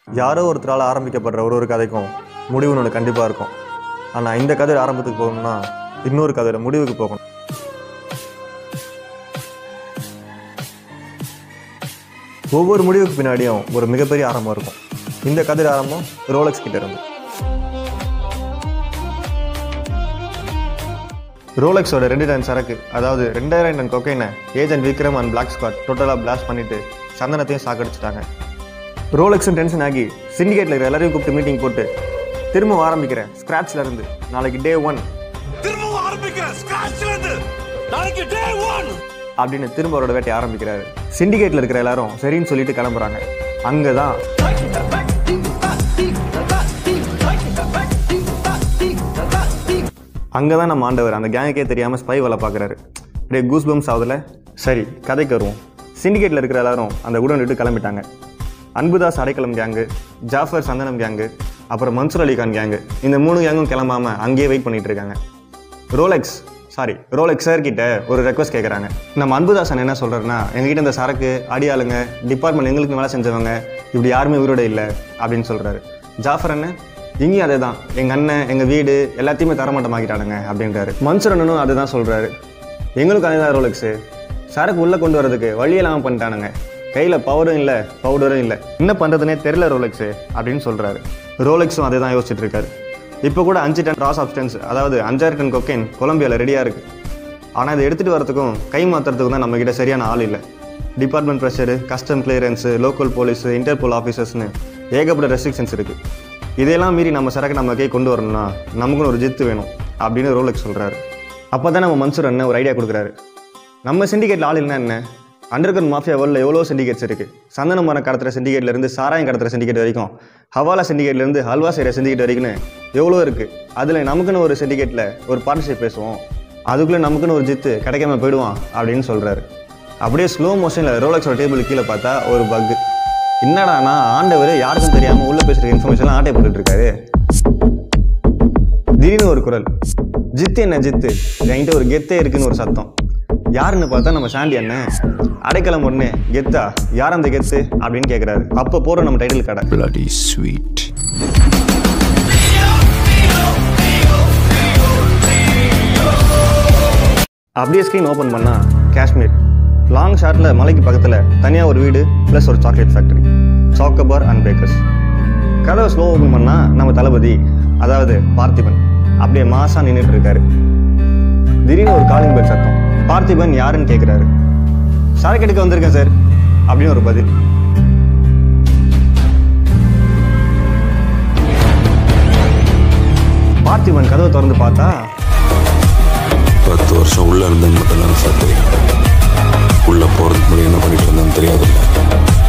யாரோ ஒருத்தரால் ஆரம்பிக்கப்படுற ஒரு ஒரு கதைக்கும் முடிவுன்னு ஒன்று கண்டிப்பாக இருக்கும் ஆனால் இந்த கதை ஆரம்பத்துக்கு போகணும்னா இன்னொரு கதையில் முடிவுக்கு போகணும் ஒவ்வொரு முடிவுக்கு பின்னாடியும் ஒரு மிகப்பெரிய ஆரம்பம் இருக்கும் இந்த கதையோட ஆரம்பம் ரோலக்ஸ் கிட்ட இருந்து ரோலக்ஸோட ரெண்டு டன் சரக்கு அதாவது ரெண்டாயிரம் டன் கொக்கைனை agent Vikram and black squad டோட்டலாக பிளாஸ்ட் பண்ணிட்டு சந்தனத்தையும் சாக்கடிச்சிட்டாங்க ரோலக்ஸும் டென்ஷன் ஆகி சிண்டிகேட்டில் இருக்கிற எல்லாரையும் கூப்பிட்டு மீட்டிங் போட்டு திரும்ப ஆரம்பிக்கிறேன் ஸ்க்ராட்ச்ல இருந்து நாளைக்கு டே ஒன் திரும்பவும் ஆரம்பிக்கிறேன் ஸ்கிராச்ல இருந்து நாளைக்கு டே ஒன் அப்படின்னு திரும்ப அவரோட வேட்டையை ஆரம்பிக்கிறாரு சிண்டிகேட்டில் இருக்கிற எல்லாரும் சரின்னு சொல்லிட்டு கிளம்புறாங்க அங்கே தான் அங்கே தான் நம்ம ஆண்டவர் அந்த கேங்குக்கே தெரியாமல் ஸ்பை வேலை பார்க்குறாரு அப்படியே கூஸ் பம்ஸ் ஆகுதுல சரி கதைக்கு வருவோம் சிண்டிகேட்டில் இருக்கிற எல்லாரும் அந்த குடோன் விட்டு கிளம்பிட்டாங்க அன்புதாஸ் அடைக்கலம் கேங்கு ஜாஃபர் சந்தனம் கேங்கு அப்புறம் மன்சூர் அலிகான் கேங்கு இந்த மூணு கேங்கும் கிளம்பாம அங்கேயே வெயிட் பண்ணிட்டு இருக்காங்க ரோலெக்ஸ் சாரி ரோலெக்ஸ் சார் கிட்ட ஒரு ரெக்வஸ்ட் கேட்குறாங்க நம்ம அன்புதாசன் என்ன சொல்றாருன்னா எங்ககிட்ட இந்த சரக்கு அடியாளுங்க டிபார்ட்மெண்ட் எங்களுக்கு வேலை செஞ்சவங்க இப்படி யாருமே உயிரோட இல்லை அப்படின்னு சொல்றாரு ஜாஃபர் அண்ணன் இங்கேயும் அதே தான் எங்கள் அண்ணன் எங்கள் வீடு எல்லாத்தையுமே தரமாட்டமாக்கிட்டானுங்க அப்படின்றாரு மன்சூர் அண்ணனும் அதுதான் சொல்றாரு எங்களுக்கும் அதே தான் ரோலெக்ஸு சரக்கு உள்ளே கொண்டு வரதுக்கு வழி இல்லாமல் பண்ணிட்டானுங்க கையில் பவரும் இல்லை பவுடரும் இல்லை என்ன பண்ணுறதுனே தெரில ரோலெக்ஸு அப்படின்னு சொல்கிறாரு ரோலெக்ஸும் அதே தான் யோசிச்சுட்டு இருக்காரு இப்போ கூட அஞ்சு டன் ரா சப்ஸ்டன்ஸ் அதாவது அஞ்சாயிரம் டன் கொக்கைன் கொலம்பியாவில் ரெடியாக இருக்குது ஆனால் இதை எடுத்துகிட்டு வரதுக்கும் கை மாற்றுறதுக்கும் தான் நம்மக்கிட்ட சரியான ஆள் இல்லை department pressure custom clearance local police Interpol ஆஃபீஸர்ஸ்னு ஏகப்பட்ட ரெஸ்ட்ரிக்ஷன்ஸ் இருக்குது இதையெல்லாம் மீறி நம்ம சரக்கு நம்ம கை கொண்டு வரணும்னா நமக்குன்னு ஒரு ஜித்து வேணும் அப்படின்னு ரோலெக்ஸ் சொல்கிறாரு அப்போ தான் நம்ம மன்சூர் அண்ணன் ஒரு ஐடியா கொடுக்குறாரு நம்ம சிண்டிகேட்டில் ஆள் இல்லைன்னா என்ன அண்டர்கிரவுண்ட் மாஃபியா வேர்ல்டில் எவ்வளோ சிண்டிகேட்ஸ் இருக்குது சந்தன மரம் கடத்துற syndicate-ல இருந்து சாராயம் கடத்துற சிண்டிகேட் வரைக்கும் ஹவாலா syndicate-ல இருந்து ஹல்வா செய்கிற syndicate வரைக்கும்னு எவ்வளோ இருக்குது அதில் நமக்குன்னு ஒரு syndicate-ல ஒரு பார்ட்னர்ஷிப் பேசுவோம் அதுக்குள்ளே நமக்குன்னு ஒரு ஜித்து கிடைக்காம போயிடுவான் அப்படின்னு சொல்கிறாரு அப்படியே ஸ்லோ மோஷனில் ரோலக்ஸோட டேபிள் கீழே பார்த்தா ஒரு பக்கு என்னடானா ஆண்டவர் யாருக்கும் தெரியாமல் உள்ளே பேசுகிற இன்ஃபர்மேஷன்லாம் ஆட்டை போட்டுட்டு இருக்காரு திடீர்னு ஒரு குரல் ஜித்து என்ன ஜித்து என்கிட்ட ஒரு கெத்தே இருக்குன்னு ஒரு சத்தம் யாருன்னு பார்த்தா நம்ம சாண்டி அண்ணன் அடைக்கலம் ஒண்ணு கெத்தா யார் அந்த கெத்து அப்படின்னு கேட்குறாரு அப்போ போகிற நம்ம டைட்டில் கடை bloody sweet. அப்படியே ஸ்க்ரீன் ஓப்பன் பண்ணா காஷ்மீர் லாங் ஷாட்டில் மலைக்கு பக்கத்தில் தனியாக ஒரு வீடு ப்ளஸ் ஒரு chocolate factory chocobar and bakers கதவை ஸ்லோ ஓப்பன் பண்ணா நம்ம தளபதி அதாவது பார்த்திபன் அப்படியே மாசா நின்றுட்டு இருக்காரு திடீர்னு ஒரு காலிங் பெல் சத்தம் பார்த்திபன் யாருன்னு கேட்குறாரு சரக்கு எடுக்க வந்திருக்கேன் சார் அப்படின்னு ஒரு பதில் பார்த்திபன் கதவை திறந்து பார்த்தா பத்து வருஷம் உள்ள இருந்தேன்னு மட்டும் தான் சார் தெரியும் உள்ள போறதுக்கு முன்னாடி என்ன பண்ணிட்டு இருந்தேன்னு தெரியாதுல்ல